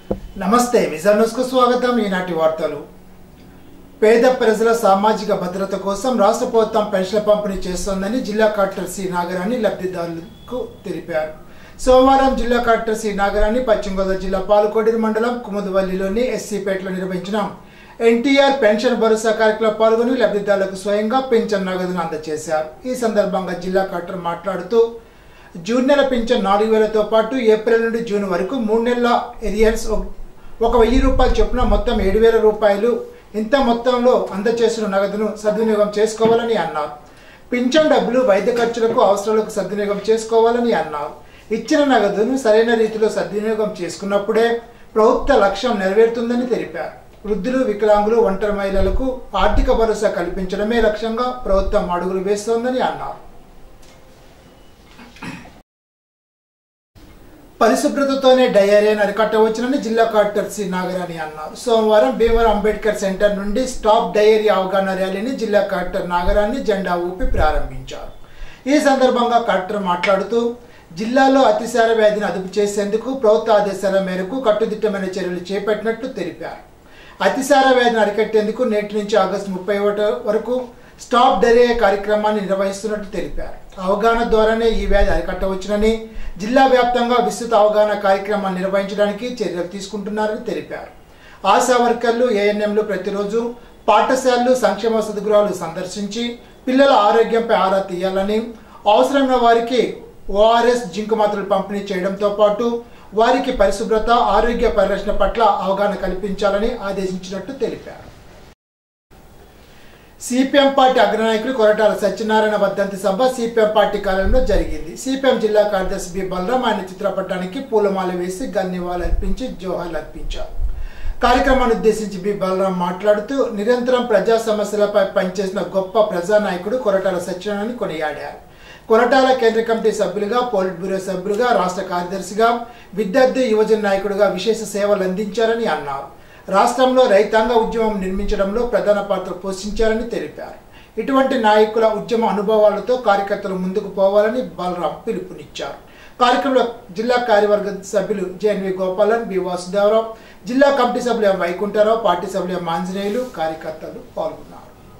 నమస్తే vision news కు స్వాగతం ఈనాటి వార్తలు పేద ప్రజల సామాజిక భద్రత కోసం రాష్ట్ర ప్రభుత్వం పెన్షన్ పంపిణీ చేస్తోందని జిల్లా కలెక్టర్ సి నాగరాణి లబ్ధిదారులకు తెలిపారు సోమవారం జిల్లా కలెక్టర్ సి నాగరాణి పశ్చిమ గోదావరి జిల్లా పాలకోడేరు మండలం కుముదవల్లిలోని ఎస్సీపేటలో నిర్వహించిన ఎన్టీఆర్ పెన్షన్ భరోసా కార్యక్రమంలో పాల్గొని లబ్ధిదారులకు స్వయంగా పెన్షన్ నగదును అందజేశారు ఈ సందర్భంగా జిల్లా కలెక్టర్ మాట్లాడుతూ జూన్ నెల పింఛన్ నాలుగు వేలతో పాటు ఏప్రిల్ నుండి జూన్ వరకు మూడు నెలల ఎరియర్స్ ఒక వెయ్యి రూపాయలు చొప్పున మొత్తం ఏడు వేల రూపాయలు ఇంత మొత్తంలో అందచేసిన నగదును సద్వినియోగం చేసుకోవాలని అన్నారు పింఛన్ డబ్బులు వైద్య ఖర్చులకు అవసరాలకు సద్వినియోగం చేసుకోవాలని అన్నారు ఇచ్చిన నగదును సరైన రీతిలో సద్వినియోగం చేసుకున్నప్పుడే ప్రభుత్వ లక్ష్యం నెరవేరుతుందని తెలిపారు వృద్ధులు వికలాంగులు ఒంటరి మహిళలకు ఆర్థిక భరోసా కల్పించడమే లక్ష్యంగా ప్రభుత్వం అడుగులు వేస్తోందని అన్నారు పరిశుభ్రతతోనే డయేరియాను అరికట్టవచ్చునని జిల్లా కలెక్టర్ సి నాగరాణి అన్నారు సోమవారం భీమవరం అంబేద్కర్ సెంటర్ నుండి స్టాప్ డయేరియా అవగాహన ర్యాలీని జిల్లా కలెక్టర్ నాగరాణి జెండా ఊపి ప్రారంభించారు ఈ సందర్భంగా కలెక్టర్ మాట్లాడుతూ జిల్లాలో అతిసార వ్యాధిని అదుపు చేసేందుకు ప్రభుత్వ ఆదేశాల మేరకు కట్టుదిట్టమైన చర్యలు చేపట్టినట్లు తెలిపారు అతిసార వ్యాధిని అరికట్టేందుకు నేటి నుంచి ఆగస్టు ముప్పై వరకు స్టాప్ డైరియా కార్యక్రమాన్ని నిర్వహిస్తున్నట్లు తెలిపారు అవగాహన ద్వారానే ఈ వ్యాధి అరికట్టవచ్చునని జిల్లా వ్యాప్తంగా విస్తృత అవగాహన కార్యక్రమాన్ని నిర్వహించడానికి చర్యలు తీసుకుంటున్నారని తెలిపారు ఆశా వర్కర్లు ఏఎన్ఎంలు ప్రతిరోజు పాఠశాలలు సంక్షేమ వసతి గృహాలు సందర్శించి పిల్లల ఆరోగ్యంపై ఆరా తీయాలని అవసరమైన వారికి ఓఆర్ఎస్ జింకు మాత్రలు పంపిణీ చేయడంతో పాటు వారికి పరిశుభ్రత ఆరోగ్య పరిరక్షణ పట్ల అవగాహన కల్పించాలని ఆదేశించినట్టు తెలిపారు సిపిఎం పార్టీ అగ్రనాయకులు కొరటాల సత్యనారాయణ వర్ధంతి సభ సిపిఎం పార్టీ కార్యాలయంలో జరిగింది సిపిఎం జిల్లా కార్యదర్శి బి బలరాం ఆయన చిత్రపటానికి పూలమాల వేసి గన్నివాలు అర్పించి జోహార్లు అర్పించారు కార్యక్రమాన్ని ఉద్దేశించి బి బలరాం మాట్లాడుతూ నిరంతరం ప్రజా సమస్యలపై పనిచేసిన గొప్ప ప్రజానాయకుడు కొరటాల సత్యనారాయణ కొనియాడారు కొరటాల కేంద్ర కమిటీ సభ్యులుగా పోలిట్ బ్యూరో సభ్యులుగా రాష్ట్ర కార్యదర్శిగా విద్యార్థి యువజన నాయకుడిగా విశేష సేవలు అందించారని అన్నారు రాష్ట్రంలో రైతాంగ ఉద్యమం నిర్మించడంలో ప్రధాన పాత్ర పోషించారని తెలిపారు ఇటువంటి నాయకుల ఉద్యమ అనుభవాలతో కార్యకర్తలు ముందుకు పోవాలని బలరాం పిలుపునిచ్చారు కార్యక్రమంలో జిల్లా కార్యవర్గ సభ్యులు జేఎన్వి గోపాలన్ బి వాసుదేవరావు జిల్లా కమిటీ సభ్యులు ఎం వైకుంఠరావు పార్టీ సభ్యులు ఎం ఆంజనేయులు కార్యకర్తలు పాల్గొన్నారు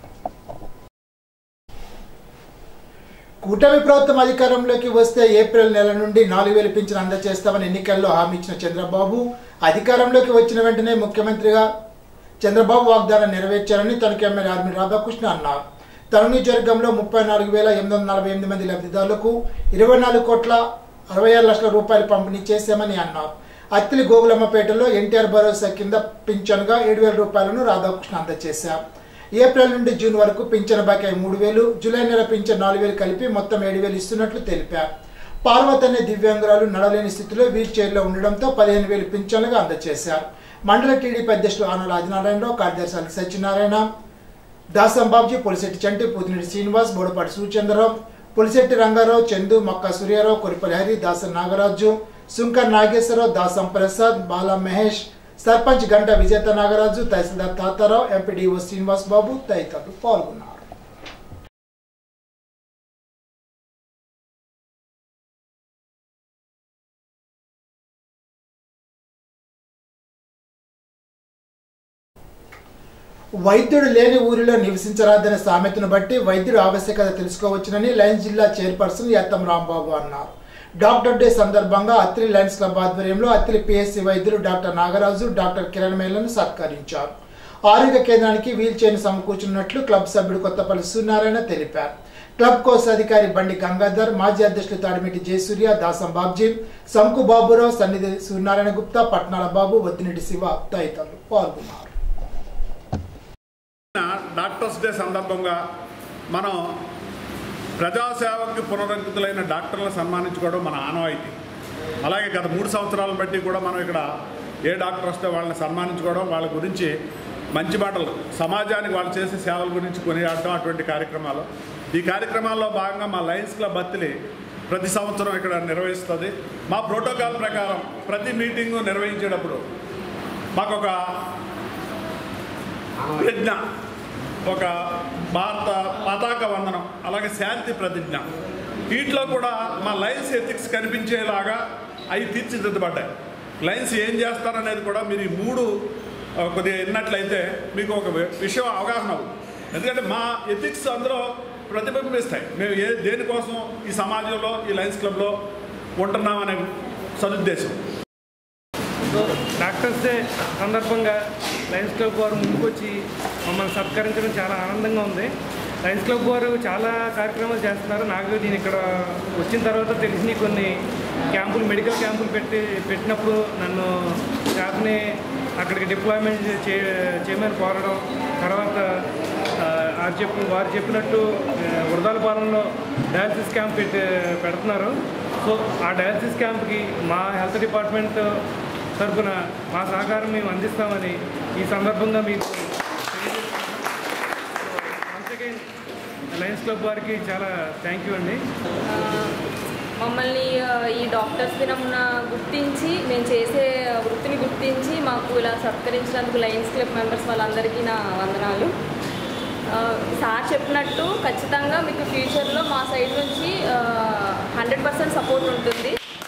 కూటమి ప్రభుత్వం అధికారంలోకి వస్తే ఏప్రిల్ నెల నుండి నాలుగు వేలు పింఛన్ అందజేస్తామని ఎన్నికల్లో హామీ ఇచ్చిన చంద్రబాబు అధికారంలోకి వచ్చిన వెంటనే ముఖ్యమంత్రిగా చంద్రబాబు వాగ్దానం నెరవేర్చారని తనకు ఎమ్మెల్యే ఆర్మీ రాధాకృష్ణ అన్నారు తన నియోజకవర్గంలో ముప్పై నాలుగు వేల ఎనిమిది వందల నలభై ఎనిమిది మంది లబ్ధిదారులకు ఇరవై నాలుగు కోట్ల అరవై ఆరు లక్షల రూపాయలు పంపిణీ చేశామని అన్నారు అత్తిలి గోగులమ్మపేటలో ఎన్టీఆర్ భరోసా కింద పింఛన్గా ఏడు వేల రూపాయలను రాధాకృష్ణ అందజేశారు ఏప్రిల్ నుండి జూన్ వరకు పింఛన్ బకాయి మూడు వేలు జూలై నెల పింఛన్ నాలుగు వేలు కలిపి మొత్తం ఏడు వేలు ఇస్తున్నట్లు తెలిపారు పార్వతి అనే దివ్యాంగురాలు నడలేని స్థితిలో వీల్ చైర్లో ఉండడంతో పదిహేను వేలు పింఛన్లుగా అందజేశారు మండల టీడీపీ అధ్యక్షులు ఆనల ఆదినారాయణరావు కార్యదర్శి అలి సత్యనారాయణ దాసం బాబుజీ పొలిశెట్టి చంటి పుదినేటి శ్రీనివాస్ బోడపాటి సూచంద్రరావు పొలిశెట్టి రంగారావు చందు మక్క సూర్యారావు కొరిపల్లి హరి దాసం నాగరాజు సుంకర్ నాగేశ్వరరావు దాసం ప్రసాద్ బాలా మహేష్ సర్పంచ్ గంట విజేత నాగరాజు తహసీల్దార్ తాతారావు ఎంపీడీఓ శ్రీనివాస్ బాబు తదితరులు పాల్గొన్నారు వైద్యుడు లేని ఊరిలో నివసించరాదనే సామెతను బట్టి వైద్యుడు ఆవశ్యకత తెలుసుకోవచ్చునని లయన్స్ జిల్లా చైర్పర్సన్ యత్తం రాంబాబు అన్నారు డాక్టర్ డే సందర్భంగా అత్తిలి లయన్స్ క్లబ్ ఆధ్వర్యంలో అత్తిలి పిఎస్సి వైద్యులు డాక్టర్ నాగరాజు డాక్టర్ కిరణ్ మేళ్లను సత్కరించారు ఆరోగ్య కేంద్రానికి వీల్ చైర్ను సమకూర్చున్నట్లు క్లబ్ సభ్యుడు కొత్తపల్లి సూర్యనారాయణ తెలిపారు క్లబ్ కోశాధికారి బండి గంగాధర్ మాజీ అధ్యక్షులు తాడిమిటి జయసూర్య దాసం బాబ్జీ సంకు బాబురావు సన్నిధి సూర్యనారాయణ గుప్తా పట్నాల బాబు వద్దినెటి శివ తదితరులు పాల్గొన్నారు డాక్టర్స్ డే సందర్భంగా మనం ప్రజాసేవకి పునరంకితులైన డాక్టర్లను సన్మానించుకోవడం మన ఆనవాయితీ అలాగే గత మూడు సంవత్సరాలను బట్టి కూడా మనం ఇక్కడ ఏ డాక్టర్ వస్తే వాళ్ళని సన్మానించుకోవడం వాళ్ళ గురించి మంచి మాటలు సమాజానికి వాళ్ళు చేసే సేవల గురించి కొనియాడడం అటువంటి కార్యక్రమాలు ఈ కార్యక్రమాల్లో భాగంగా మా లయన్స్ క్లబ్ బత్తిలి ప్రతి సంవత్సరం ఇక్కడ నిర్వహిస్తుంది మా ప్రోటోకాల్ ప్రకారం ప్రతి మీటింగు నిర్వహించేటప్పుడు మాకు ఒక ప్రజ్ఞ ఒక భారత పతాక వందనం అలాగే శాంతి ప్రతిజ్ఞ వీటిలో కూడా మా లైన్స్ ఎథిక్స్ కనిపించేలాగా అవి తీర్చిదిద్దబడ్డాయి లైన్స్ ఏం చేస్తారనేది కూడా మీరు ఈ మూడు ఆ, కొద్దిగా విన్నట్లయితే మీకు ఒక వి- విషయం అవగాహన అవుతుంది ఎందుకంటే మా ఎథిక్స్ అందులో ప్రతిబింబిస్తాయి మేము ఏ దేనికోసం ఈ సమాజంలో ఈ లయన్స్ క్లబ్లో ఉంటున్నామనే సదుద్దేశం సో డాక్టర్స్ డే సందర్భంగా లయన్స్ క్లబ్ వారు ముందుకొచ్చి మమ్మల్ని సత్కరించడం చాలా ఆనందంగా ఉంది లయన్స్ క్లబ్ వారు చాలా కార్యక్రమాలు చేస్తున్నారు నాకు నేను ఇక్కడ వచ్చిన తర్వాత తెలిసిన కొన్ని క్యాంపులు మెడికల్ క్యాంపులు పెట్టి పెట్టినప్పుడు నన్ను స్టాఫ్ని అక్కడికి డిప్లాయ్మెంట్ చే చేయమని కోరడం తర్వాత ఆ, వారు చెప్పి వారు చెప్పినట్టు ఆ, వృధాలపాలెంలో డయాలసిస్ క్యాంప్ పెట్టి పెడుతున్నారు సో ఆ డయాలసిస్ క్యాంప్కి మా హెల్త్ డిపార్ట్మెంట్ తరఫున మా సహకారం మేము అందిస్తామని ఈ సందర్భంగా మీకు వన్స్ అగైన్ లయన్స్ క్లబ్ వారికి చాలా థ్యాంక్ యూ అండి ఆ, మమ్మల్ని ఆ, ఈ డాక్టర్స్ దినమున గుర్తించి మేము చేసే వృత్తిని గుర్తించి మాకు ఇలా సత్కరించినందుకు లయన్స్ క్లబ్ మెంబర్స్ వాళ్ళందరికీ నా వందనాలు ఆ, సార్ చెప్పినట్టు ఖచ్చితంగా మీకు ఫ్యూచర్లో మా సైడ్ నుంచి హండ్రెడ్ పర్సెంట్ సపోర్ట్ ఉంటుంది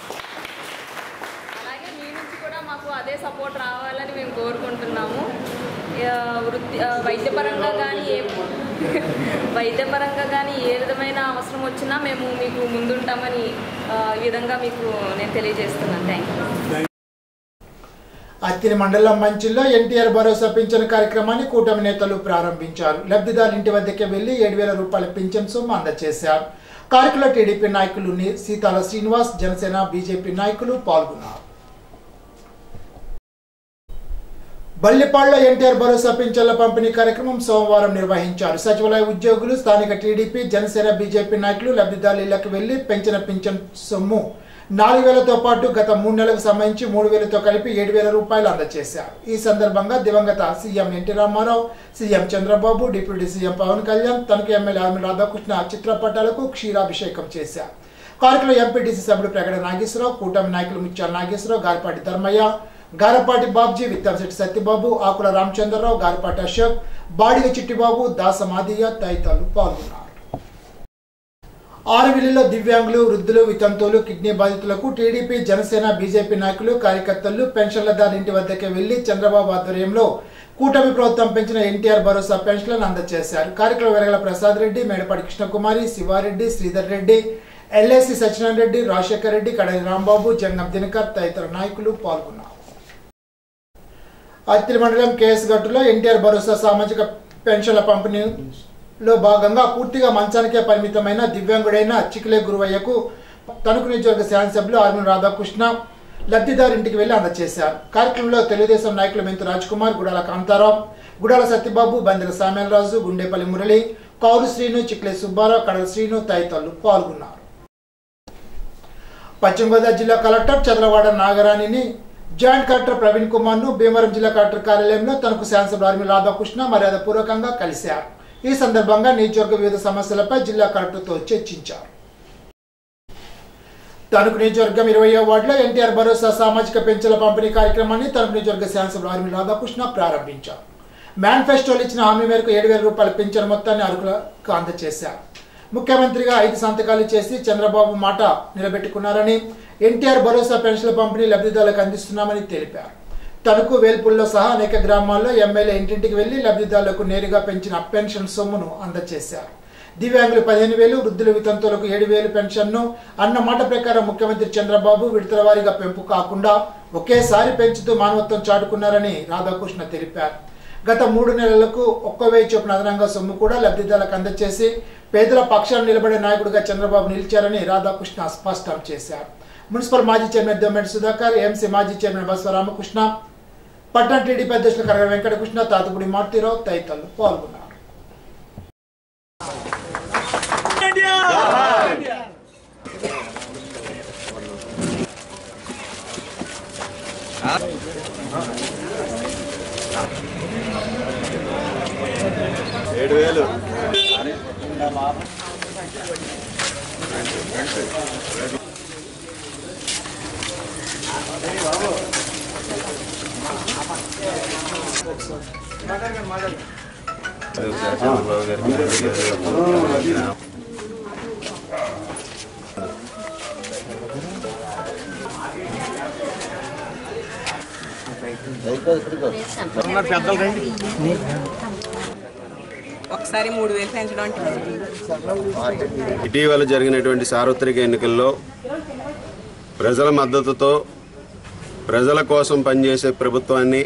అలాగే మీ నుంచి కూడా మాకు అదే సపోర్ట్ రావాలని మేము కోరుకుంటున్నాము ఆ, వృత్తి ఆ, వైద్యపరంగా కానీ ఏ వైద్యపరంగా కానీ ఏ విధమైన అవసరం వచ్చినా మేము మీకు ముందుంటామని ఆ, ఈ విధంగా మీకు నేను తెలియజేస్తున్నాను థ్యాంక్ యూ అత్తిని మండలం మంచిల్లో ఎన్టీఆర్ భరోసా పింఛన్ కార్యక్రమాన్ని కూటమి నేతలు ప్రారంభించారు లబ్ధిదారు ఇంటి వద్దకే వెళ్లి ఏడు వేల రూపాయల పింఛన్ సొమ్ము అందజేశారు కార్యక్రమంలో టీడీపీ నాయకులు ని- సీతాల శ్రీనివాస్ జనసేన బీజేపీ నాయకులు పాల్గొన్నారు బల్లిపాడులో ఎన్టీఆర్ భరోసా పింఛన్ల పంపిణీ కార్యక్రమం సోమవారం నిర్వహించారు సచివాలయ ఉద్యోగులు స్థానిక టీడీపీ జనసేన బీజేపీ నాయకులు లబ్ధిదారుల ఇళ్లకు వెళ్లి పెంచిన పింఛన్ సొమ్ము నాలుగు వేలతో పాటు గత మూడు నెలలకు సంబంధించి మూడు వేలతో కలిపి ఏడు వేల రూపాయలు అందజేశారు ఈ సందర్భంగా దివంగత CM NT Ramarao CM Chandrababu deputy CM Pawan Kalyan తనకు ఎమ్మెల్యే ఆర్మి రాధాకృష్ణ చిత్రపటాలకు క్షీరాభిషేకం చేశారు కార్యక్రమంలో ఎంపీటీసీ సభ్యుడు ప్రగడ నాగేశ్వరరావు కూటమి నాయకులు ముత్యాల నాగేశ్వరరావు గారపాటి ధర్మయ్య గారపాటి బాబ్జీ విత్తంశెట్టి సత్యబాబు ఆకుల రామచంద్రరావు గారపాటి అశోక్ బాడిగ చిట్టిబాబు దాస మాదియ్య తదితరులు పాల్గొన్నారు ఆరువిల్లిలో దివ్యాంగులు వృద్ధులు వితంతువులు కిడ్నీ బాధితులకు టీడీపీ జనసేన బీజేపీ నాయకులు కార్యకర్తలు పెన్షన్లదారు ఇంటి వద్దకే వెళ్లి చంద్రబాబు ఆధ్వర్యంలో కూటమి ప్రభుత్వం పెంచిన ఎన్టీఆర్ భరోసా పెన్షన్లను అందజేశారు కార్యక్రమం వెరగల ప్రసాద్ రెడ్డి మేడపాటి కృష్ణకుమారి శివారెడ్డి శ్రీధర్ రెడ్డి ఎల్ఏసి సత్యనారాయణ రెడ్డి రాజశేఖర్ రెడ్డి కడలి రాంబాబు జంగం దినకర్ తదితర నాయకులు పాల్గొన్నారు అత్తిలి మండలం కేఎస్ గట్టులో ఎన్టీఆర్ భరోసా సామాజిక పెన్షన్ల పంపిణీలో భాగంగా పూర్తిగా మంచానికే పరిమితమైన దివ్యాంగుడైన చికిలే గురువయ్యకు తణుకు నియోజకవర్గ శాసనసభ్యులు ఆర్మీన్ రాధాకృష్ణ లబ్ధిదారు ఇంటికి వెళ్లి అందజేశారు కార్యక్రమంలో తెలుగుదేశం నాయకులు మెంతు రాజ్ కుమార్ గుడాల కాంతారావు గుడాల సత్యబాబు బందెల సామ్యాలరాజు గుండేపల్లి మురళి కౌరు శ్రీను చిక్లే సుబ్బారావు కడల శ్రీను తదితరులు పాల్గొన్నారు పశ్చిమ గోదావరి జిల్లా కలెక్టర్ చంద్రవాడ నాగరాణిని జాయింట్ కలెక్టర్ ప్రవీణ్ కుమార్ ను భీమవరం జిల్లా కలెక్టర్ కార్యాలయంలో తనకు శాసనసభ ఆర్మీ రాధాకృష్ణ మర్యాదపూర్వకంగా కలిశారు ఈ సందర్భంగా నియోజకవర్గ వివిధ సమస్యలపై జిల్లా కలెక్టర్తో చర్చించారు తణుకు నియోజకవర్గం ఇరవయో వార్డులో ఎన్టీఆర్ భరోసా సామాజిక పెన్షన్ల పంపిణీ కార్యక్రమాన్ని తణుకు నియోజకవర్గ శాసనసభ ఆర్మీ రాధాకృష్ణ ప్రారంభించారు మేనిఫెస్టోలో ఇచ్చిన హామీ మేరకు ఏడు వేల రూపాయల పెన్షన్ మొత్తాన్ని అర్హులకు అందజేశారు ముఖ్యమంత్రిగా ఐదు సంతకాలు చేసి చంద్రబాబు మాట నిలబెట్టుకున్నారని ఎన్టీఆర్ భరోసా పెన్షన్ల పంపిణీ లబ్ధిదారులకు అందిస్తున్నామని తెలిపారు తణుకు వేల్పుల్లో సహా అనేక గ్రామాల్లో ఎమ్మెల్యే ఇంటింటికి వెళ్లి లబ్ధిదారులకు నేరుగా పెంచిన పెన్షన్ సొమ్మును అందజేశారు దివ్యాంగులు పదిహేను వేలు వృద్ధుల వితంతువులకు ఏడు వేలు పెన్షన్ను అన్న మాట ప్రకారం ముఖ్యమంత్రి చంద్రబాబు విడతల వారీగా పెంపు కాకుండా ఒకేసారి పెంచుతూ మానవత్వం చాటుకున్నారని రాధాకృష్ణ తెలిపారు గత మూడు నెలలకు ఒక్క వెయ్యి చొప్పున అదనంగా సొమ్ము కూడా లబ్ధిదారులకు అందజేసి పేదల పక్షాన్ని నిలబడే నాయకుడిగా చంద్రబాబు నిలిచారని రాధాకృష్ణ స్పష్టం చేశారు మున్సిపల్ మాజీ చైర్మన్ దొమ్మెటి సుధాకర్ ఎంసీ మాజీ చైర్మన్ బస్వ రామకృష్ణ పట్టణ టీడీపీ అధ్యక్షులు కరగ వెంకటకృష్ణ తాతపుడి మారుతీరావు తదితరులు పాల్గొన్నారు ఏడు వేలు చంద్రబాబు గారికి ఒకసారి మూడు వేలు పెంచడం అంటే ఇటీవల జరిగినటువంటి సార్వత్రిక ఎన్నికల్లో ప్రజల మద్దతుతో ప్రజల కోసం పనిచేసే ప్రభుత్వాన్ని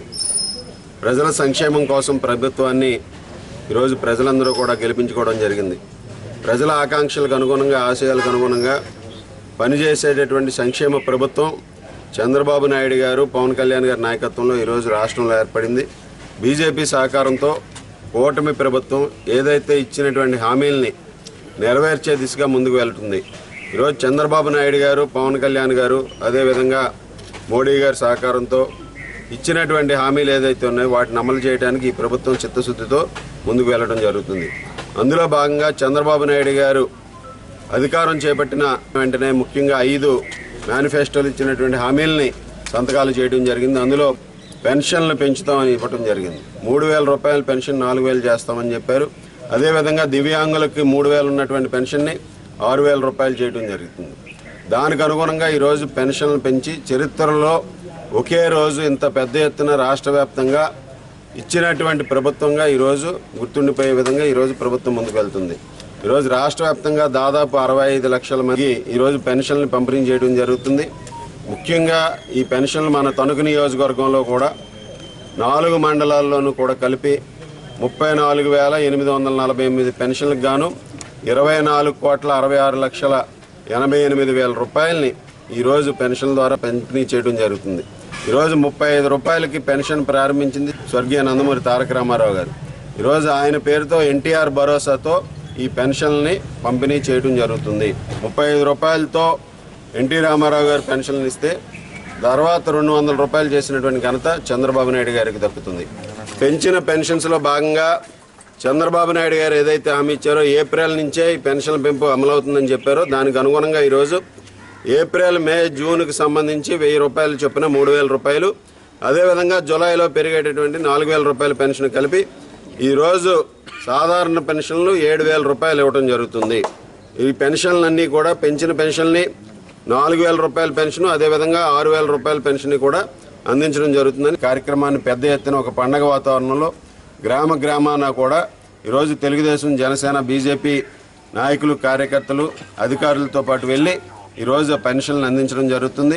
ప్రజల సంక్షేమం కోసం ప్రభుత్వాన్ని ఈరోజు ప్రజలందరూ కూడా గెలిపించుకోవడం జరిగింది ప్రజల ఆకాంక్షలకు అనుగుణంగా ఆశయాలకు అనుగుణంగా పనిచేసేటటువంటి సంక్షేమ ప్రభుత్వం చంద్రబాబు నాయుడు గారు పవన్ కళ్యాణ్ గారి నాయకత్వంలో ఈరోజు రాష్ట్రంలో ఏర్పడింది బీజేపీ సహకారంతో కూటమి ప్రభుత్వం ఏదైతే ఇచ్చినటువంటి హామీల్ని నెరవేర్చే దిశగా ముందుకు వెళ్తుంది ఈరోజు చంద్రబాబు నాయుడు గారు పవన్ కళ్యాణ్ గారు అదేవిధంగా మోడీ గారి సహకారంతో ఇచ్చినటువంటి హామీలు ఏదైతే ఉన్నాయో వాటిని అమలు చేయడానికి ఈ ప్రభుత్వం చిత్తశుద్ధితో ముందుకు వెళ్ళడం జరుగుతుంది అందులో భాగంగా చంద్రబాబు నాయుడు గారు అధికారం చేపట్టిన వెంటనే ముఖ్యంగా ఐదు మేనిఫెస్టోలు ఇచ్చినటువంటి హామీలని సంతకాలు చేయడం జరిగింది అందులో పెన్షన్లు పెంచుతామని ఇవ్వటం జరిగింది మూడు వేల రూపాయల పెన్షన్ నాలుగు వేలు చేస్తామని చెప్పారు అదేవిధంగా దివ్యాంగులకి మూడు వేలు ఉన్నటువంటి పెన్షన్ని ఆరు వేల రూపాయలు చేయడం జరుగుతుంది దానికి అనుగుణంగా ఈరోజు పెన్షన్లు పెంచి చరిత్రలో ఒకే రోజు ఇంత పెద్ద ఎత్తున రాష్ట్ర వ్యాప్తంగా ఇచ్చినటువంటి ప్రభుత్వంగా ఈరోజు గుర్తుండిపోయే విధంగా ఈరోజు ప్రభుత్వం ముందుకు వెళ్తుంది ఈరోజు రాష్ట్ర వ్యాప్తంగా దాదాపు అరవై ఐదు లక్షల మంది ఈరోజు పెన్షన్లు పంపిణీ చేయడం జరుగుతుంది ముఖ్యంగా ఈ పెన్షన్లు మన తణుకు నియోజకవర్గంలో కూడా నాలుగు మండలాల్లోనూ కూడా కలిపి ముప్పై నాలుగు వేల ఎనిమిది వందల నలభై ఎనిమిది పెన్షన్లకు గాను ఇరవై నాలుగు కోట్ల అరవై ఆరు లక్షల ఎనభై ఎనిమిది వేల రూపాయలని ఈరోజు పెన్షన్ ద్వారా పంపిణీ చేయడం జరుగుతుంది ఈరోజు ముప్పై ఐదు రూపాయలకి పెన్షన్ ప్రారంభించింది స్వర్గీయ నందమూరి తారక రామారావు గారు ఈరోజు ఆయన పేరుతో ఎన్టీఆర్ భరోసాతో ఈ పెన్షన్ని పంపిణీ చేయడం జరుగుతుంది ముప్పై ఐదు రూపాయలతో ఎన్టీ రామారావు గారు పెన్షన్లు ఇస్తే తర్వాత రెండు వందల రూపాయలు చేసినటువంటి ఘనత చంద్రబాబు నాయుడు గారికి దక్కుతుంది పెంచిన పెన్షన్స్లో భాగంగా చంద్రబాబు నాయుడు గారు ఏదైతే హామీ ఇచ్చారో ఏప్రిల్ నుంచే ఈ పెన్షన్ పెంపు అమలవుతుందని చెప్పారో దానికి అనుగుణంగా ఈరోజు ఏప్రిల్ మే జూన్కి సంబంధించి వెయ్యి రూపాయలు చొప్పున మూడు వేల రూపాయలు అదేవిధంగా జూలైలో పెరిగేటటువంటి నాలుగు వేల రూపాయల పెన్షన్ కలిపి ఈరోజు సాధారణ పెన్షన్లు ఏడు వేల రూపాయలు ఇవ్వడం జరుగుతుంది ఈ పెన్షన్లన్నీ కూడా పెంచిన పెన్షన్ని నాలుగు వేల రూపాయల పెన్షన్ అదేవిధంగా ఆరు వేల రూపాయల పెన్షన్ కూడా అందించడం జరుగుతుందని కార్యక్రమాన్ని పెద్ద ఎత్తున ఒక పండగ వాతావరణంలో గ్రామ గ్రామాన కూడా ఈరోజు తెలుగుదేశం జనసేన బీజేపీ నాయకులు కార్యకర్తలు అధికారులతో పాటు వెళ్ళి ఈరోజు పెన్షన్లు అందించడం జరుగుతుంది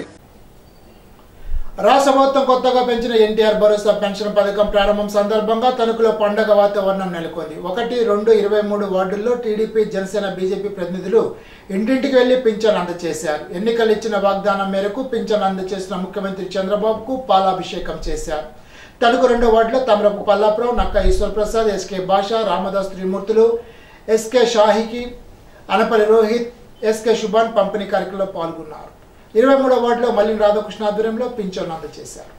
రాష్ట్ర ప్రభుత్వం కొత్తగా పెంచిన ఎన్టీఆర్ భరోసా పెన్షన్ పథకం ప్రారంభం సందర్భంగా తణుకులో పండగ వాతావరణం నెలకొంది ఒకటి రెండు ఇరవై మూడు వార్డుల్లో టీడీపీ జనసేన బీజేపీ ప్రతినిధులు ఇంటింటికి వెళ్లి పింఛన్ అందజేశారు ఎన్నికలు ఇచ్చిన వాగ్దానం మేరకు పింఛన్ అందజేసిన ముఖ్యమంత్రి చంద్రబాబుకు పాలాభిషేకం చేశారు తణుకు రెండో వార్డులో తమరపు పల్లాపురం నక్క ఈశ్వర్ ప్రసాద్ ఎస్కే భాష రామదాస్ త్రిమూర్తులు ఎస్కే షాహికి అనపల్లి రోహిత్ ఎస్కే శుభాన్ పంపిణీ కార్యక్రమంలో పాల్గొన్నారు ఇరవై మూడో వార్డులో మల్లిన రాధాకృష్ణ ఆధ్వర్యంలో పింఛన్ అందజేశారు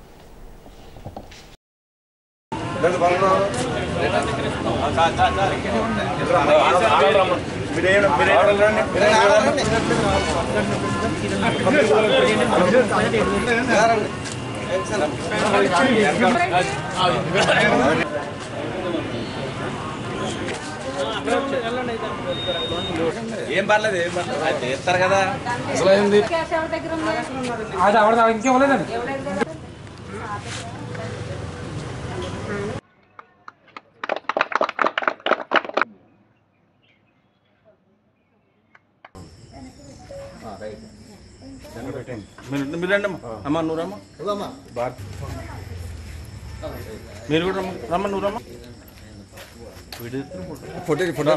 ఏం పర్లేదు ఏం పర్లేదు అది చేస్తారు కదా అది ఆవిడ ఇంకేవ్వలేదండి మీరు మీరు రండి అమ్మా అమ్మ నువ్వు రమ్మా భారత్ మీరు కూడా రమ్మ రమ్మ నువ్వు రమ్మ ఫోటో ఫోటో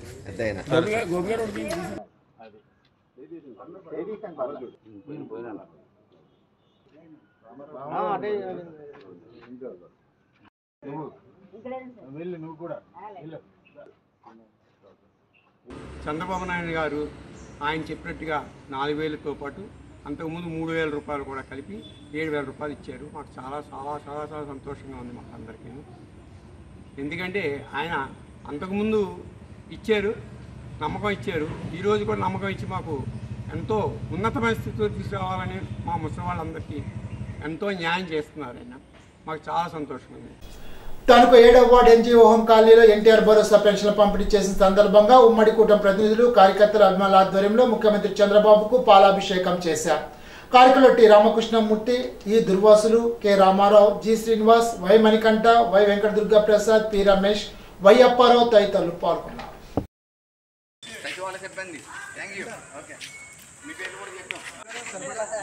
చంద్రబాబు నాయుడు గారు ఆయన చెప్పినట్టుగా నాలుగు వేలతో పాటు అంతకుముందు మూడు వేల రూపాయలు కూడా కలిపి ఏడు వేల రూపాయలు ఇచ్చారు మాకు చాలా చాలా చాలా చాలా సంతోషంగా ఉంది మాకు అందరికీ ఎందుకంటే ఆయన అంతకుముందు ఇచ్చారు నమ్మకం ఇచ్చారు ఈరోజు కూడా నమ్మకం ఇచ్చి మాకు ఎంతో ఉన్నతమైన స్థితిలో తీసుకురావాలని మా ముసలి వాళ్ళందరికీ ఎంతో న్యాయం చేస్తున్నారు ఆయన మాకు చాలా సంతోషంగా ఉంది తనకు ఏడవ వార్డు ఎన్జీఓ హోం కాలనీలో ఎన్టీఆర్ భరోసా పెన్షన్లు పంపిణీ చేసిన సందర్భంగా ఉమ్మడి కూటమి ప్రతినిధులు కార్యకర్తల అభిమానుల ఆధ్వర్యంలో ముఖ్యమంత్రి చంద్రబాబుకు పాలాభిషేకం చేశారు కార్యక్రమంలో T Ramakrishnamurthy E Durvasulu K Ramarao G Srinivas Y Manikanta Y Venkata Durga Prasad P Ramesh Y Apparao తదితరులు పాల్గొన్నారు సచివాలయ సిబ్బంది థ్యాంక్ యూ ఓకే మీ పేరు కూడా చెప్తాం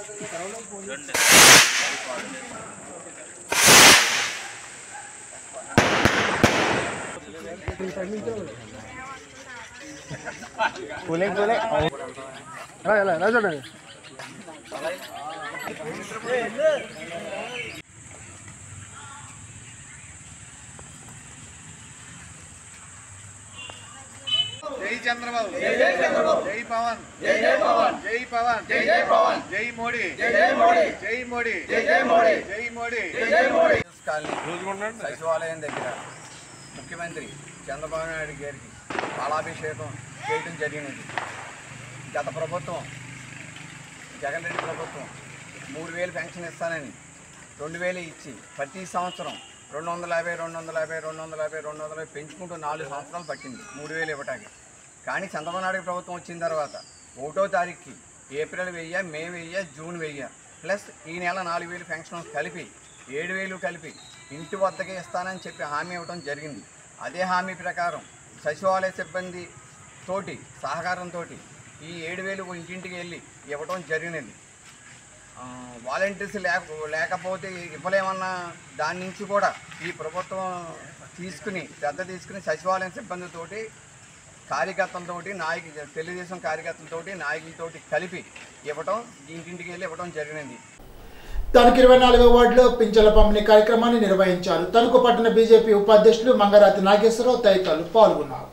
జై చంద్రబాబు జై చంద్రబాబు జై పవన్ జై జై పవన్ జై పవన్ జై జై పవన్ జై మోడీ జై జై మోడీ జై మోడీ జై జై మోడీ జై మోడీ జై జై మోడీ సచివాలయం దగ్గర ముఖ్యమంత్రి చంద్రబాబు నాయుడు గారికి పాలాభిషేకం చేయడం జరిగినది గత ప్రభుత్వం జగన్ రెడ్డి ప్రభుత్వం మూడు వేలు పెన్షన్ ఇస్తానని రెండు వేలు ఇచ్చి ప్రతి సంవత్సరం రెండు వందల యాభై రెండు వందల యాభై రెండు వందల యాభై రెండు వందల యాభై పెంచుకుంటూ నాలుగు సంవత్సరాలు పట్టింది మూడు వేలు ఇవ్వటానికి కానీ చంద్రబాబు నాయుడు ప్రభుత్వం వచ్చిన తర్వాత ఒకటో తారీఖుకి ఏప్రిల్ వెయ్యి మే వెయ్యి జూన్ వెయ్యి ప్లస్ ఈ నెల నాలుగు వేలు పెన్షన్ కలిపి ఏడు వేలు కలిపి ఇంటి వద్దకే ఇస్తానని చెప్పి హామీ ఇవ్వడం జరిగింది అదే హామీ ప్రకారం సచివాలయ సిబ్బంది తోటి సహకారంతో ఈ ఏడు వేలు ఇంటింటికి వెళ్ళి ఇవ్వడం జరిగినది ఆ, వాలంటీర్స్ లేక లేకపోతే ఇవ్వలేమన్న దాని నుంచి కూడా ఈ ప్రభుత్వం తీసుకుని శ్రద్ధ తీసుకుని సచివాలయం సిబ్బందితోటి కార్యకర్తలతోటి నాయకు తెలుగుదేశం కార్యకర్తలతోటి నాయకులతోటి కలిపి ఇవ్వటం ఇంటింటికి వెళ్ళి ఇవ్వడం జరిగినది తనకు ఇరవై నాలుగో వార్డులో పింఛన్ల పంపిణీ కార్యక్రమాన్ని నిర్వహించారు తణుకు పట్టణ బీజేపీ ఉపాధ్యక్షులు మంగరాతి నాగేశ్వరరావు తదితరులు పాల్గొన్నారు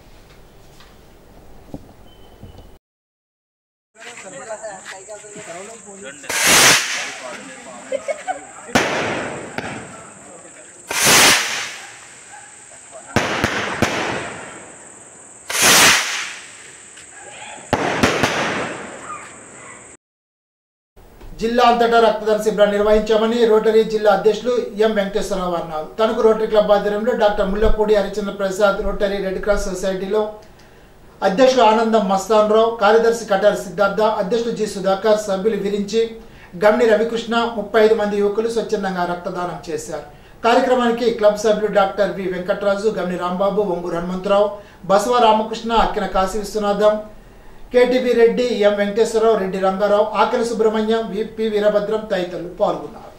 జిల్లా అంతటా రక్తదాన శిబిరాన్ని నిర్వహించామని రోటరీ జిల్లా అధ్యక్షులు ఎం వెంకటేశ్వరరావు అన్నారు తణుకు రోటరీ క్లబ్ ఆధ్వర్యంలో doctor Mullapudi Harichandra Prasad rotary red cross సొసైటీలో అధ్యక్షులు ఆనందం మస్తాన్ రావు కార్యదర్శి కటారి సిద్ధార్థ అధ్యక్షులు జి సుధాకర్ సభ్యులు విరించి గమ్ని రవికృష్ణ ముప్పై ఐదు మంది యువకులు స్వచ్ఛందంగా రక్తదానం చేశారు కార్యక్రమానికి క్లబ్ సభ్యులు doctor V Venkatraju Gamni Rambabu Onguru Hanumantharao Basava Ramakrishna Akkina Kasi Viswanatham KTV Reddy M Venkateswararao Reddy Rangarao ఆకలి సుబ్రహ్మణ్యం విపి వీరభద్రం తదితరులు పాల్గొన్నారు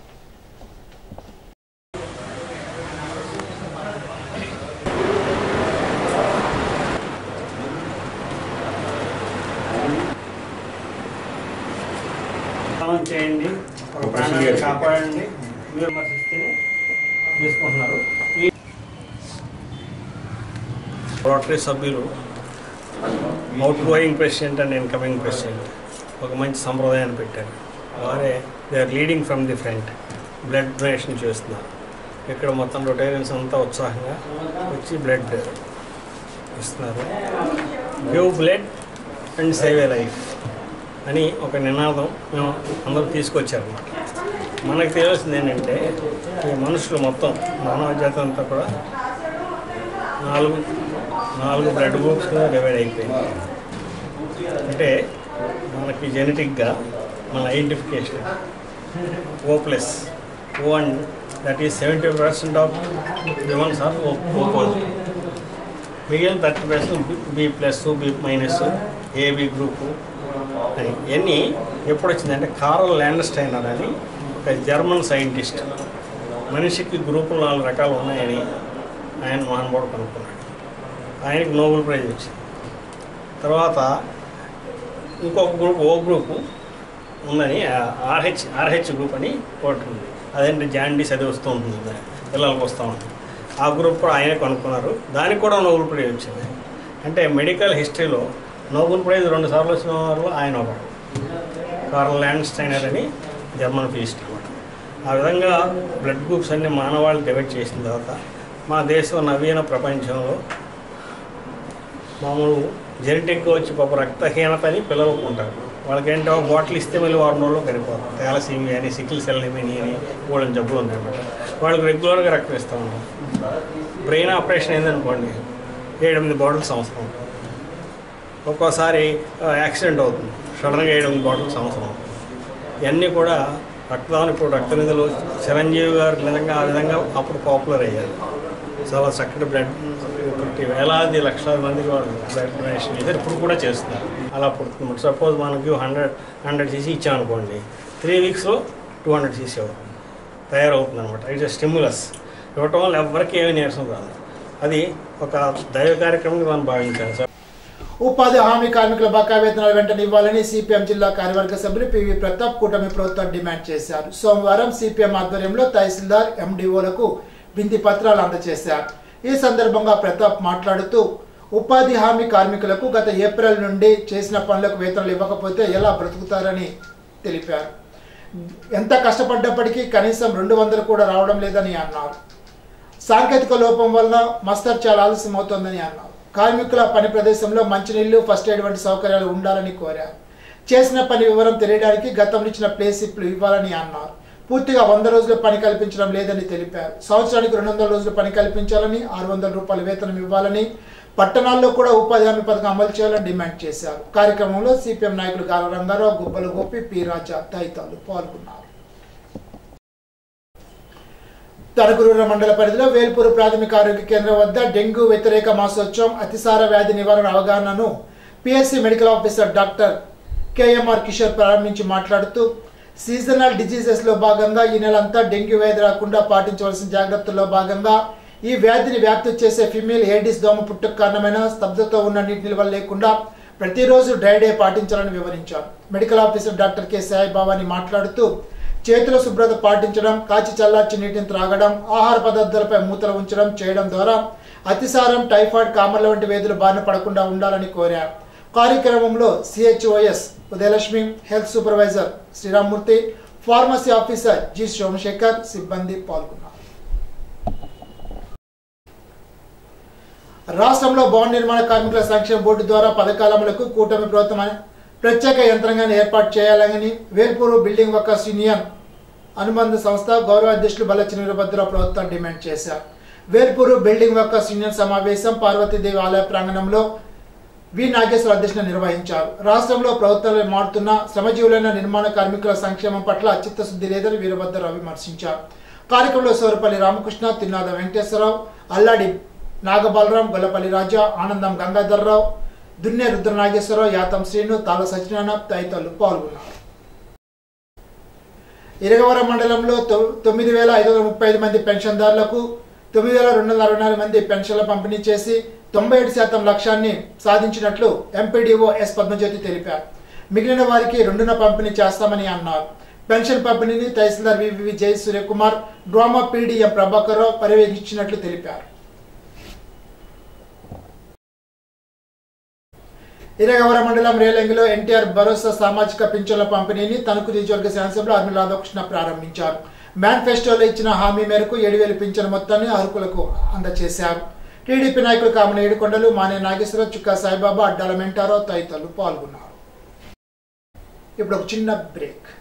స్నానం చేయండి ఒక ప్రాణాన్ని కాపాడండి మీరు విమర్శిస్తేనే తీసుకుంటున్నారు ఈ రోటరీ సభ్యులు out going president and incoming president ఒక మంచి సంప్రదాయాన్ని పెట్టారు వారే they are leading from the front blood donation చేస్తున్నారు ఇక్కడ మొత్తం రొటేరియన్స్ అంతా ఉత్సాహంగా వచ్చి బ్లడ్ ఇస్తున్నారు give blood and save a life అని ఒక నినాదం మేము అందరూ తీసుకొచ్చారన్నమాట మనకు తెలియాల్సింది ఏంటంటే ఈ మనుషులు మొత్తం మానవ జాతి అంతా కూడా నాలుగు నాలుగు బ్లడ్ గ్రూప్స్గా డివైడ్ అయిపోయింది అంటే మనకి జెనెటిక్గా మన identification O plus O and that is seventy percent of womens are O O positive మిగిలిన thirty percent B plus B minus AB group అని ఇవన్నీ ఎప్పుడు వచ్చిందంటే కారల్ ల్యాండస్టైనర్ అని ఒక జర్మన్ సైంటిస్ట్ మనిషికి గ్రూపులు నాలుగు రకాలు ఉన్నాయని ఆయన మహానుభావుడు కనుక్కున్నాడు ఆయనకి నోబెల్ ప్రైజ్ వచ్చింది తర్వాత ఇంకొక గ్రూప్ ఓ గ్రూపు ఉందని ఆర్హెచ్ ఆర్హెచ్ గ్రూప్ అని ఒకటి ఉంది అదేంటి జాండీస్ అది వస్తూ ఉంటుంది దాని పిల్లలకు వస్తూ ఉంటుంది ఆ గ్రూప్ కూడా ఆయనే కనుక్కున్నారు దానికి కూడా నోబెల్ ప్రైజ్ వచ్చింది అంటే మెడికల్ హిస్టరీలో నోబెల్ ప్రైజ్ రెండు సార్లు వచ్చిన వారు ఆయన ఒకడు కార్ల్ ల్యాండ్ స్టైనర్ అని జర్మన్ ఫిజిస్ట్ అనమాట ఆ విధంగా బ్లడ్ గ్రూప్స్ అన్ని మానవాళి డివైడ్ చేసిన తర్వాత మా దేశం నవీన ప్రపంచంలో మామూలు జెనెటిక్గా వచ్చి పాప రక్తహీనత అని పిల్లలు ఉంటారు వాళ్ళకి ఏంటో ఒక బాటిల్ ఇస్తే మళ్ళీ వారం రోజుల్లో కరిగిపోతారు థాలసీమియా అని సికిల్ సెల్ ఎమిని అని వాళ్ళని జబ్బులు ఉన్నాయన్నమాట వాళ్ళకి రెగ్యులర్గా రక్తం ఇస్తూ ఉంటారు బ్రెయిన్ ఆపరేషన్ అయిందనుకోండి ఏడెనిమిది బాటిల్స్ అవసరం ఒక్కోసారి యాక్సిడెంట్ అవుతుంది సడన్గా ఏడెనిమిది బాటిల్స్ అవసరం ఇవన్నీ కూడా రక్తదానం ఇప్పుడు రక్త నిధులు చిరంజీవి గారు నిజంగా ఆ విధంగా అప్పుడు పాపులర్ అయ్యారు చాలా చక్కటి బ్లడ్ ఒకటి వేలాది లక్షలాది మందికి వాళ్ళు బ్లడ్ డొనేషన్ చేశారు ఇప్పుడు కూడా చేస్తున్నారు అలా పుడుతుంది సపోజ్ మనకి హండ్రెడ్ హండ్రెడ్ సీసీ ఇచ్చామనుకోండి త్రీ వీక్స్లో టూ హండ్రెడ్ సీసీ అవుతుంది తయారవుతుంది అనమాట ఇట్స్ స్టిమ్యులస్ ఇవ్వటం వల్ల ఎవరికి ఏమీ నీరసం రాదు అది ఒక దైవ కార్యక్రమం మనం భావించాలి సార్ ఉపాధి హామీ కార్మికుల బకాయి వేతనాలు వెంటనే ఇవ్వాలని సిపిఎం జిల్లా కార్యవర్గ సభ్యులు పివి ప్రతాప్ కూటమి ప్రభుత్వం డిమాండ్ చేశారు సోమవారం సిపిఎం ఆధ్వర్యంలో తహసీల్దార్ ఎండిఓలకు వింతి పత్రాలు అందజేశారు ఈ సందర్భంగా ప్రతాప్ మాట్లాడుతూ ఉపాధి హామీ కార్మికులకు గత ఏప్రిల్ నుండి చేసిన పనులకు వేతనాలు ఇవ్వకపోతే ఎలా బ్రతుకుతారని తెలిపారు ఎంత కష్టపడ్డప్పటికీ కనీసం రెండు వందలు కూడా రావడం లేదని అన్నారు సాంకేతిక లోపం వల్ల మస్తర్ చాలా ఆలస్యం అవుతోందని అన్నారు కార్మికుల పని ప్రదేశంలో మంచినీళ్లు ఫస్ట్ ఎయిడ్ వంటి సౌకర్యాలు ఉండాలని కోరారు చేసిన పని వివరం తెలియడానికి గతంలో ఇచ్చిన ప్లే స్లిప్లు ఇవ్వాలని అన్నారు పూర్తిగా వంద రోజులు పని కల్పించడం లేదని తెలిపారు సంవత్సరానికి రెండు వందల రోజులు పని కల్పించాలని ఆరు వందల రూపాయల వేతనం ఇవ్వాలని పట్టణాల్లో కూడా ఉపాధి హామీ పథకం అమలు చేయాలని డిమాండ్ చేశారు కార్యక్రమంలో సిపిఎం నాయకులు గాల రంగారావు గుబ్బల గోపి పి రాజా తదితరులు పాల్గొన్నారు తణుకురూర మండల పరిధిలో వేల్పూరు ప్రాథమిక ఆరోగ్య కేంద్రం వద్ద డెంగ్యూ వ్యతిరేక మాసోత్సవం అతిసార వ్యాధి నివారణ అవగాహనను PSC medical officer doctor KMR Kishore ప్రారంభించి మాట్లాడుతూ సీజనల్ డిజీజెస్ లో భాగంగా ఈ నెలంతా డెంగ్యూ వ్యాధి రాకుండా పాటించవలసిన జాగ్రత్తల్లో భాగంగా ఈ వ్యాధిని వ్యాప్తి చేసే ఫిమేల్ ఏడిస్ దోమ పుట్టుకు కారణమైన స్తబ్దతో ఉన్న నీటి నిల్వ లేకుండా ప్రతిరోజు డ్రై డే పాటించాలని వివరించారు medical officer doctor K Sai Bhavani మాట్లాడుతూ చేతుల శుభ్రత పాటించడం కాచి చల్లార్చి నీటిని త్రాగడం ఆహార పదార్థాలపై మూతలు ఉంచడం చేయడం ద్వారా అతిసారం టైఫాయిడ్ కామర్ల వంటి వ్యాధులు బారిన పడకుండా ఉండాలని కోరారు కార్యక్రమంలో CHOs Udayalakshmi health supervisor Sriramamurthy pharmacy officer G Somasekhar సిబ్బంది పాల్గొన్నారు రాష్ట్రంలో భవన నిర్మాణ కార్మికుల సంక్షేమ బోర్డు ద్వారా పథకాల అమలుకు కూటమి ప్రభుత్వం ప్రత్యేక యంత్రాంగాన్ని ఏర్పాటు చేయాలని వేల్పూరు బిల్డింగ్ వర్కర్స్ యూనియన్ అనుబంధ సంస్థ గౌరవ అధ్యక్షులు బల్లచిన వీరభద్ర ప్రభుత్వం డిమాండ్ చేశారు వేల్పూరు బిల్డింగ్ వర్కర్స్ యూనియన్ సమావేశం పార్వతీదేవి ఆలయ ప్రాంగణంలో వి నాగేశ్వర అధ్యక్షులు నిర్వహించారు రాష్ట్రంలో ప్రభుత్వాలు మారుతున్న శ్రమజీవులైన నిర్మాణ కార్మికుల సంక్షేమం పట్ల చిత్తశుద్ధి లేదని వీరభద్రరావు విమర్శించారు కార్యక్రమంలో సోరపల్లి రామకృష్ణ తిన్నాద వెంకటేశ్వరరావు అల్లాడి నాగబాలరాం గొల్లపల్లి రాజా ఆనందం గంగాధర్రావు దున్నే రుద్ర నాగేశ్వరరావు యాతం శ్రీను తాళ సత్యనారాయణ తదితరులు పాల్గొన్నారు ఇరగవరం మండలంలో తొ- తొమ్మిది వేల ఐదు వందల ముప్పై ఐదు మంది పెన్షన్దారులకు తొమ్మిది వేల రెండు వందల అరవై నాలుగు మంది పెన్షన్ల పంపిణీ చేసి తొంభై ఏడు శాతం లక్ష్యాన్ని సాధించినట్లు ఎంపీడీఓ ఎస్ పద్మజ్యోతి తెలిపారు మిగిలిన వారికి రెండున పంపిణీ చేస్తామని అన్నారు పెన్షన్ పంపిణీని తహసీల్దార్ వివి జై సూర్యకుమార్ డ్రామా పీడీఎం ప్రభాకర్ రావు పర్యవేక్షించినట్లు తెలిపారు ఇరగవర మండలం రేలంగిలో ఎన్టీఆర్ భరోసా సామాజిక పింఛన్ల పంపిణీని తణుకు నియోజకవర్గ శాసనసభ్యులు ఆర్మీ రాధాకృష్ణ ప్రారంభించారు మేనిఫెస్టోలో ఇచ్చిన హామీ మేరకు ఏడు వేల పింఛన్ మొత్తాన్ని అర్హులకు అందజేశారు టీడీపీ నాయకులు కామన ఏడుకొండలు మానే నాగేశ్వరరావు చుక్కా సాయిబాబా అడ్డాల మెంటారో తదితరులు పాల్గొన్నారు ఇప్పుడు ఒక చిన్న బ్రేక్